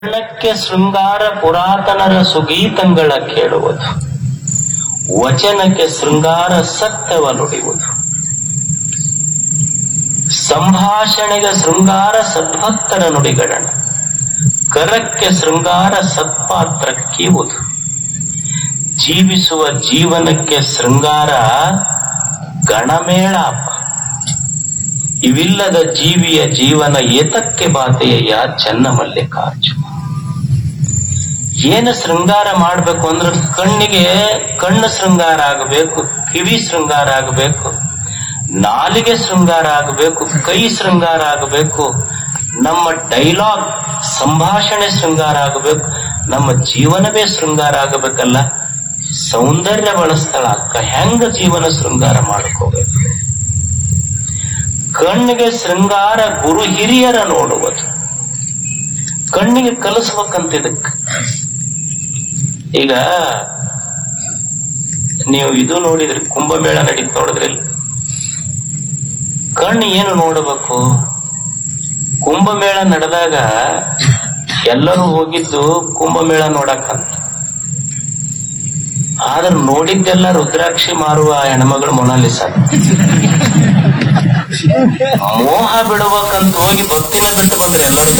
ವರ್ಣಕ್ಕೆ ಶೃಂಗಾರ ಪುರಾತನರ ಸುಗೀತಂಗಳ ಕೇಳುವುದು ವಚನಕ್ಕೆ ಶೃಂಗಾರ ಸತ್ಯವ ನುಡಿಯುವುದು ಸಂಭಾಷಣೆಗೆ ಶೃಂಗಾರ ಸದ್ಭಕ್ತರ ನುಡಿಗಡಣ ಕರಕ್ಕೆ ಶೃಂಗಾರ ಸತ್ಪಾತ್ರ ಕೀವುದು ಜೀವಿಸುವ ಜೀವನಕ್ಕೆ ಶೃಂಗಾರ ಗಣಮೇಳಾಪ ಇವಿಲ್ಲದ ಜೀವಿಯ ಜೀವನ ಏತಕ್ಕೆ ಬಾತೆಯ ಚೆನ್ನ ಮಲ್ಲಿಕಾರ್ಜುನ ಏನು ಶೃಂಗಾರ ಮಾಡ್ಬೇಕು ಅಂದ್ರೆ ಕಣ್ಣಿಗೆ ಕಣ್ಣು ಶೃಂಗಾರ ಆಗಬೇಕು ಕಿವಿ ಶೃಂಗಾರ ಆಗಬೇಕು ನಾಲಿಗೆ ಶೃಂಗಾರ ಆಗಬೇಕು ಕೈ ಶೃಂಗಾರ ಆಗಬೇಕು ನಮ್ಮ ಡೈಲಾಗ್ ಸಂಭಾಷಣೆ ಶೃಂಗಾರ ಆಗಬೇಕು ನಮ್ಮ ಜೀವನವೇ ಶೃಂಗಾರ ಆಗಬೇಕಲ್ಲ ಸೌಂದರ್ಯ ಬಳಸ್ತಾಳ ಅಕ್ಕ ಹೆಂಗ ಜೀವನ ಶೃಂಗಾರ ಮಾಡ್ಕೋಬೇಕು ಕಣ್ಣಿಗೆ ಶೃಂಗಾರ ಗುರು ಹಿರಿಯರ ನೋಡುವುದು ಕಣ್ಣಿಗೆ ಕಲಿಸ್ಬೇಕಂತ ಇದಕ್ಕೆ ಈಗ ನೀವು ಇದು ನೋಡಿದ್ರಿ ಕುಂಭಮೇಳ ನಡೀತ್ ನೋಡಿದ್ರಿ ಕಣ್ಣು ಏನು ನೋಡಬೇಕು ಕುಂಭಮೇಳ ನಡೆದಾಗ ಎಲ್ಲರೂ ಹೋಗಿದ್ದು ಕುಂಭಮೇಳ ನೋಡಕ್ಕಂತ ಆದ್ರೆ ನೋಡಿದ್ದೆಲ್ಲ ರುದ್ರಾಕ್ಷಿ ಮಾರುವ ಹೆಣ್ಮಗಳು ಮೊನಾಲಿಸ ಮೋಹ ಬಿಡ್ಬೇಕಂತ ಹೋಗಿ ಭಕ್ತಿನ ಬಿಟ್ಟು ಬಂದ್ರೆ ಎಲ್ಲರೂ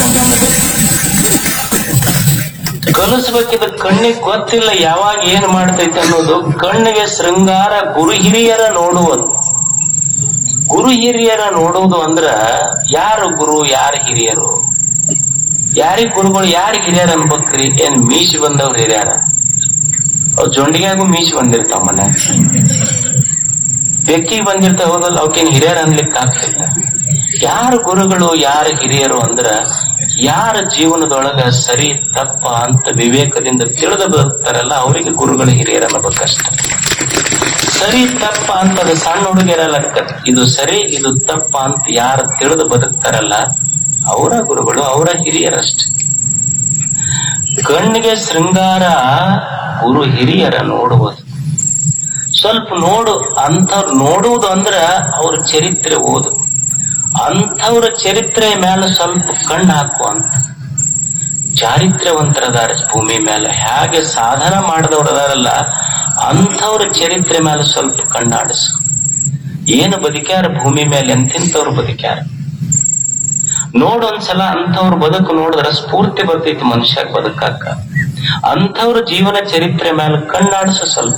ಕಲಿಸ್ಬೇಕಿದ ಕಣ್ಣಿಗೆ ಗೊತ್ತಿಲ್ಲ ಯಾವಾಗ ಏನ್ ಮಾಡ್ತೈತೆ ಅನ್ನೋದು ಕಣ್ಣಿಗೆ ಶೃಂಗಾರ ಗುರು ಹಿರಿಯರ ನೋಡುವುದು ಗುರು ಹಿರಿಯರ ನೋಡುವುದು ಅಂದ್ರ ಯಾರು ಗುರು ಯಾರು ಹಿರಿಯರು ಯಾರಿಗ್ ಗುರುಗಳು ಯಾರು ಹಿರಿಯರ ಅನ್ಬೇಕ್ರಿ ಏನ್ ಮೀಸಿ ಬಂದವ್ರು ಹಿರಿಯರ ಅವ್ ಜೊಂಡಿಗ್ಯಾಗೂ ಮೀಸಿ ಬಂದಿರ್ತಾವ ಮನೆ ಬೆಕ್ಕಿಗೆ ಬಂದಿರ್ತಾವ ಹೋಗಲ್ಲ ಅವಕ್ಕೇನ್ ಹಿರಿಯರ ಅನ್ಲಿಕ್ಕೆ ಆಗ್ತಿಲ್ಲ ಯಾರು ಗುರುಗಳು ಯಾರು ಹಿರಿಯರು ಅಂದ್ರ ಯಾರ ಜೀವನದೊಳಗ ಸರಿ ತಪ್ಪ ಅಂತ ವಿವೇಕದಿಂದ ತಿಳಿದು ಬದುಕ್ತಾರಲ್ಲ ಅವರಿಗೆ ಗುರುಗಳು ಹಿರಿಯರ ಅನ್ನಬೇಕಷ್ಟ ಸರಿ ತಪ್ಪ ಅಂತ ಅದು ಸಣ್ಣ ಹುಡುಗಿಯರಲ್ಲ ಇದು ಸರಿ ಇದು ತಪ್ಪ ಅಂತ ಯಾರು ತಿಳಿದು ಬದುಕ್ತಾರಲ್ಲ ಅವರ ಗುರುಗಳು ಅವರ ಹಿರಿಯರಷ್ಟೆ ಕಣ್ಣಿಗೆ ಶೃಂಗಾರ ಗುರು ಹಿರಿಯರ ನೋಡುವುದು ಸ್ವಲ್ಪ ನೋಡು ಅಂಥವ್ರು ನೋಡುವುದು ಅಂದ್ರ ಅವ್ರ ಚರಿತ್ರೆ ಓದು ಅಂಥವ್ರ ಚರಿತ್ರೆ ಮೇಲೆ ಸ್ವಲ್ಪ ಕಣ್ಣು ಹಾಕು ಅಂತ ಚಾರಿತ್ರ್ಯವಂತರದಾರ ಭೂಮಿ ಮೇಲೆ ಹೇಗೆ ಸಾಧನ ಮಾಡಿದವ್ರು ಅದಾರಲ್ಲ ಅಂಥವ್ರ ಚರಿತ್ರೆ ಮೇಲೆ ಸ್ವಲ್ಪ ಕಣ್ಣಾಡಿಸು ಏನು ಬದುಕ್ಯಾರ ಭೂಮಿ ಮೇಲೆ ಎಂತಿಂತವ್ರು ಬದುಕ್ಯಾರ ನೋಡೊಂದ್ಸಲ ಅಂಥವ್ರ ಬದುಕು ನೋಡಿದ್ರ ಸ್ಫೂರ್ತಿ ಬರ್ತೈತಿ ಮನುಷ್ಯ ಬದುಕಾಕ ಅಂಥವ್ರ ಜೀವನ ಚರಿತ್ರೆ ಮೇಲೆ ಕಣ್ಣಾಡಿಸು ಸ್ವಲ್ಪ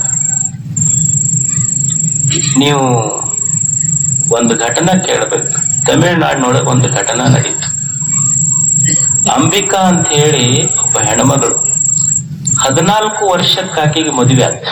ನೀವು ಒಂದು ಘಟನಾ ಕೇಳಬೇಕು ತಮಿಳುನಾಡಿನೊಳಗೆ ಒಂದು ಘಟನಾ ನಡೀತು ಅಂಬಿಕಾ ಅಂತ ಹೇಳಿ ಒಬ್ಬ ಹೆಣ್ಮಗಳು ಹದಿನಾಲ್ಕು ವರ್ಷಕ್ಕೆ ಆಕೆಗೆ ಮದುವೆ ಆಯ್ತು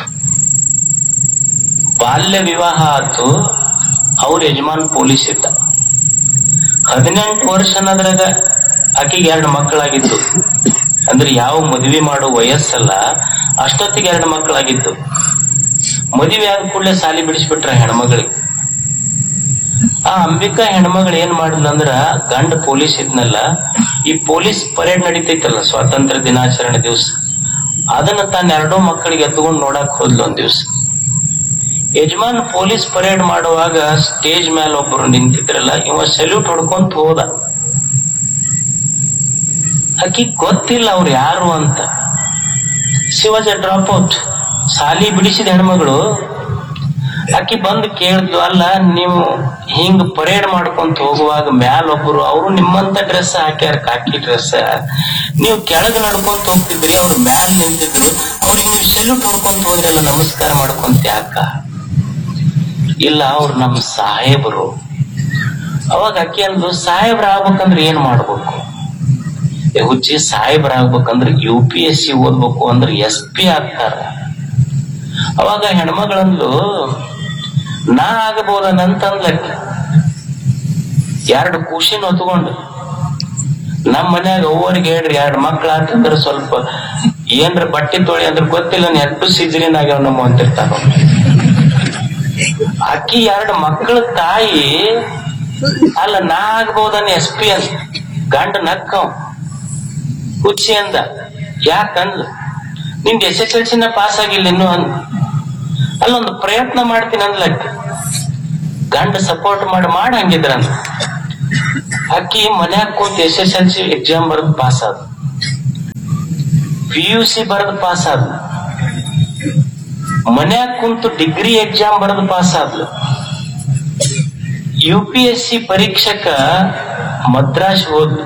ಬಾಲ್ಯ ವಿವಾಹ ಆತು ಅವ್ರ ಯಜಮಾನ್ ಪೊಲೀಸ್ ಇದ್ದ ಹದಿನೆಂಟು ವರ್ಷ ಅನ್ನೋದ್ರಾಗ ಆಕೆಗೆ ಎರಡು ಮಕ್ಕಳಾಗಿದ್ದು ಅಂದ್ರೆ ಯಾವ ಮದುವೆ ಮಾಡೋ ವಯಸ್ಸಲ್ಲ ಅಷ್ಟೊತ್ತಿಗೆ ಎರಡು ಮಕ್ಕಳಾಗಿದ್ದು ಮದುವೆ ಆದ ಕೂಡಲೇ ಸಾಲಿ ಬಿಡಿಸ್ಬಿಟ್ರ ಹೆಣ್ಮಗಳಿಗೆ ಆ ಅಂಬಿಕಾ ಹೆಣ್ಮಗಳು ಏನ್ ಮಾಡಿದ್ಲ ಅಂದ್ರ ಗಂಡ ಪೊಲೀಸ್ ಇದ್ನಲ್ಲ ಈ ಪೊಲೀಸ್ ಪರೇಡ್ ನಡೀತೈತಲ್ಲ ಸ್ವಾತಂತ್ರ್ಯ ದಿನಾಚರಣೆ ದಿವಸ ಅದನ್ನ ತನ್ನ ಎರಡೋ ಮಕ್ಕಳಿಗೆ ಎತ್ಕೊಂಡ್ ನೋಡಕ್ ಹೋದ್ಲು ಒಂದ್ ದಿವ್ಸ ಯಜಮಾನ್ ಪೊಲೀಸ್ ಪರೇಡ್ ಮಾಡುವಾಗ ಸ್ಟೇಜ್ ಮೇಲೆ ಒಬ್ರು ನಿಂತಿದ್ರಲ್ಲ ಇವ ಸಲ್ಯೂಟ್ ಹೊಡ್ಕೊಂತ ಹೋದ ಆಕಿ ಗೊತ್ತಿಲ್ಲ ಅವ್ರು ಯಾರು ಅಂತ ಶಿವಾಜ ಡ್ರಾಪ್ ಔಟ್ ಸಾಲಿ ಬಿಡಿಸಿದ ಹೆಣ್ಮಗಳು ಆಕಿ ಬಂದು ಕೇಳಿದ್ಲು ಅಲ್ಲ ನೀವು ಹಿಂಗ್ ಪರೇಡ್ ಮಾಡ್ಕೊಂತ ಹೋಗುವಾಗ ಮ್ಯಾಲ ಒಬ್ರು ಅವರು ನಿಮ್ಮಂತ ಡ್ರೆಸ್ ಹಾಕ್ಯಾರ ಕಾಕಿ ಡ್ರೆಸ್ ನೀವು ಕೆಳಗ್ ನಡ್ಕೊಂತ ಹೋಗ್ತಿದ್ರಿ ಅವ್ರು ಮ್ಯಾಲ ನಿಂತಿದ್ರು ಅವ್ರಿಗೆ ನೀವು ಸೆಲ್ಯೂಟ್ ಹೊಡ್ಕೊಂತ ಹೋದ್ರಲ್ಲ ನಮಸ್ಕಾರ ಮಾಡ್ಕೊಂತ ಯಾಕ ಇಲ್ಲ ಅವ್ರು ನಮ್ ಸಾಹೇಬರು ಅವಾಗ ಅಕ್ಕಿ ಅಂದ್ಲು ಸಾಹೇಬ್ರ ಆಗ್ಬೇಕಂದ್ರೆ ಏನ್ ಮಾಡ್ಬೇಕು ಏ ಹುಚ್ಚಿ ಸಾಹೇಬ್ರ ಆಗ್ಬೇಕಂದ್ರೆ ಯು ಪಿ ಎಸ್ ಸಿ ಓದ್ಬೇಕು ಅಂದ್ರೆ ಎಸ್ ಪಿ ಆಗ್ತಾರ ಅವಾಗ ಹೆಣ್ಮಗಳಂದ್ಲು ನಾ ಆಗಬಹುದನಂತಂದ್ಲಕ್ಕ ಎರಡು ಖುಷಿನ ಹೊತ್ಕೊಂಡು ನಮ್ ಮನ್ಯಾಗ ಅವ್ವರಿಗೆ ಹೇಳ್ರಿ ಎರಡು ಮಕ್ಳ ಆತಂದ್ರ ಸ್ವಲ್ಪ ಏನ್ರ ಬಟ್ಟೆ ತೊಳಿ ಅಂದ್ರೆ ಗೊತ್ತಿಲ್ಲ ಎಷ್ಟು ಸಿಜರಿನ್ ಆಗ್ಯಾವ ನಮ್ಮ ಅಂತಿರ್ತಾರ ಅಕ್ಕಿ ಎರಡು ಮಕ್ಕಳ ತಾಯಿ ಅಲ್ಲ ನಾ ಆಗ್ಬಹುದನ್ನ ಎಸ್ ಪಿ ಅಂತ ಗಂಡ ನಕ್ಕವ್ ಹುಚ್ಚಿ ಅಂದ ಯಾಕಂದ್ಲು ನಿಂದ ಎಸ್ ಎಸ್ ಎಲ್ ಸಿನ ಪಾಸ್ ಆಗಿಲ್ಲ ಇನ್ನು ಅಂದ್ ಅಲ್ಲೊಂದು ಪ್ರಯತ್ನ ಮಾಡ್ತೀನಿ ಅಂದ್ಲಕ್ಕ ಗಂಡ ಸಪೋರ್ಟ್ ಮಾಡಿ ಮಾಡಿ ಹಂಗಿದ್ರ ಅಕ್ಕಿ ಮನ್ಯಾಗ ಕೂತ್ S S L C exam ಬರೆದು ಪಾಸ್ ಆದ ಪಿ ಯು ಸಿ ಬರೆದು ಪಾಸ್ ಆದ್ಲು ಮನ್ಯಾಗ ಕುಂತು ಡಿಗ್ರಿ ಎಕ್ಸಾಮ್ ಬರೆದು ಪಾಸ್ ಆದ್ಲು ಯು ಪಿ ಎಸ್ ಸಿ ಪರೀಕ್ಷಕ ಮದ್ರಾಸ್ ಹೋದ್ಲು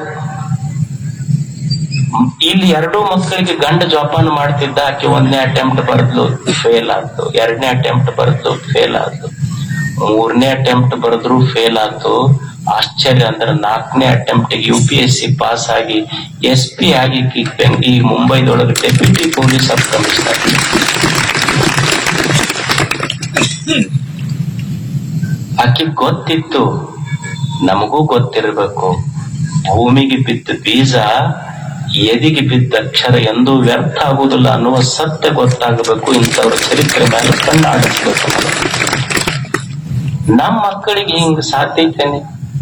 ಇಲ್ಲಿ ಎರಡೂ ಮಕ್ಕಳಿಗೆ ಗಂಡ ಜೋಪಾನ ಮಾಡ್ತಿದ್ದ ಆಕೆ ಒಂದನೇ ಅಟೆಂಪ್ಟ್ ಬರೆದ್ಲು ಫೇಲ್ ಆಯ್ತು ಎರಡನೇ ಅಟೆಂಪ್ಟ್ ಬರೆದ್ಲು ಫೇಲ್ ಆಯ್ತು ಮೂರನೇ ಅಟೆಂಪ್ಟ್ ಬರೆದ್ರು ಫೇಲ್ ಆಯ್ತು ಆಶ್ಚರ್ಯ ಅಂದ್ರೆ ನಾಲ್ಕನೇ attempt U P S C pass ಆಗಿ ಎಸ್ ಪಿ ಆಗಿ ಈ ಬೆಂಗ್- ಈ ಮುಂಬೈದೊಳಗೆ ಡೆಪ್ಯೂಟಿ ಪೊಲೀಸ್ ಸಬ್ ಕಮಿಷನರ್ ಆಕೆ ಗೊತ್ತಿತ್ತು ನಮಗೂ ಗೊತ್ತಿರಬೇಕು ಭೂಮಿಗೆ ಬಿದ್ದ ಬೀಜ ಎದಿಗೆ ಬಿದ್ದ ಅಕ್ಷರ ಎಂದೂ ವ್ಯರ್ಥ ಆಗುವುದಿಲ್ಲ ಅನ್ನುವ ಸತ್ಯ ಗೊತ್ತಾಗಬೇಕು ಇಂಥವ್ರ ಚರಿತ್ರೆ ಮೇಲೆ ಕಣ್ಣಾಡಿಸ್ಬೇಕು ನಾವು. ನಮ್ಮ ಮಕ್ಕಳಿಗೆ ಹಿಂಗ್ ಸಾಧ್ಯ ಐತೇನೆ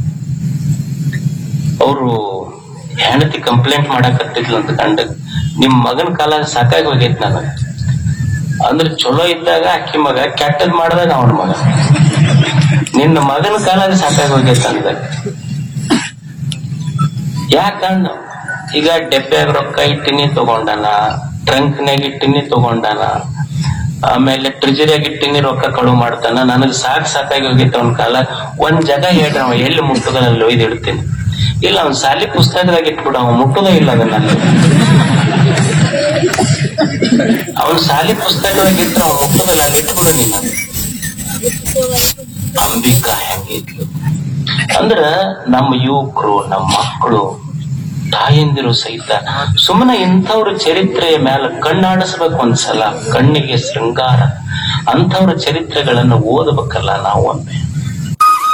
ಅವರು ಹೆಂಡತಿ ಕಂಪ್ಲೇಂಟ್ ಮಾಡಕತ್ತಿದ್ಲು ಅಂತ ಗಂಡ ನಿಮ್ ಮಗನ ಕಾಲ ಸಾಕಾಗಿ ಹೋಗೈತ್ ನನಗ ಅಂದ್ರೆ ಚಲೋ ಇದ್ದಾಗ ಅಕ್ಕಿ ಮಗ ಕೆಟ್ಟದ್ ಮಾಡಿದಾಗ ಅವನ ಮಗ ನಿನ್ನ ಮಗನ ಕಾಲ ಸಾಕಾಗಿ ಹೋಗೈತೆ ಅಂದ ಯಾಕಂದ ಈಗ ಡೆಬ್ಬ್ಯಾಗ ರೊಕ್ಕ ಇಟ್ಟಿನಿ ತಗೊಂಡಾನ ಟ್ರಂಕ್ನಾಗ ಇಟ್ಟಿನಿ ತಗೊಂಡಾನ ಆಮೇಲೆ ಟ್ರಿಜರಿಯಾಗ ಇಟ್ಟಿನಿ ರೊಕ್ಕ ಕಳುವು ಮಾಡ್ತಾನ ನನಗ್ ಸಾಕ್ ಸಾಕಾಗಿ ಹೋಗೈತೆ ಅವನ ಕಾಲ ಒಂದ್ ಜಾಗ ಹೇಳ್ರಿ ಅವ ಎಲ್ಲಿ ಮುಟ್ಟುದಲ್ಲಿ ಒಯ್ದು ಇಡ್ತೀನಿ ಇಲ್ಲ ಅವ್ನ್ ಸಾಲಿ ಪುಸ್ತಕದಾಗ ಇಟ್ಬಿಡ ಅವ ಮುಟ್ಟುದ ಇಲ್ಲ ಅದನ್ನ ಅವನ್ ಸಾಲಿ ಪುಸ್ತಕದಾಗ ಇಟ್ರೆ ಅವ್ನ ಮುಟ್ಟುದಲ್ಲ ಅಲ್ಲಿ ಇಟ್ಬಿಡು ನೀನು ಅಂಬಿಕಾ ಹೆಂಗಿದ್ಲು ಅಂದ್ರ ನಮ್ಮ ಯುವಕರು ನಮ್ಮ ಮಕ್ಕಳು ತಾಯಂದಿರು ಸಹಿತ ಸುಮ್ಮನೆ ಇಂಥವ್ರ ಚರಿತ್ರೆಯ ಮೇಲೆ ಕಣ್ಣಾಡಿಸ್ಬೇಕು ಒಂದ್ಸಲ ಕಣ್ಣಿಗೆ ಶೃಂಗಾರ ಅಂಥವ್ರ ಚರಿತ್ರೆಗಳನ್ನು ಓದಬೇಕಲ್ಲ ನಾವು ಒಮ್ಮೆ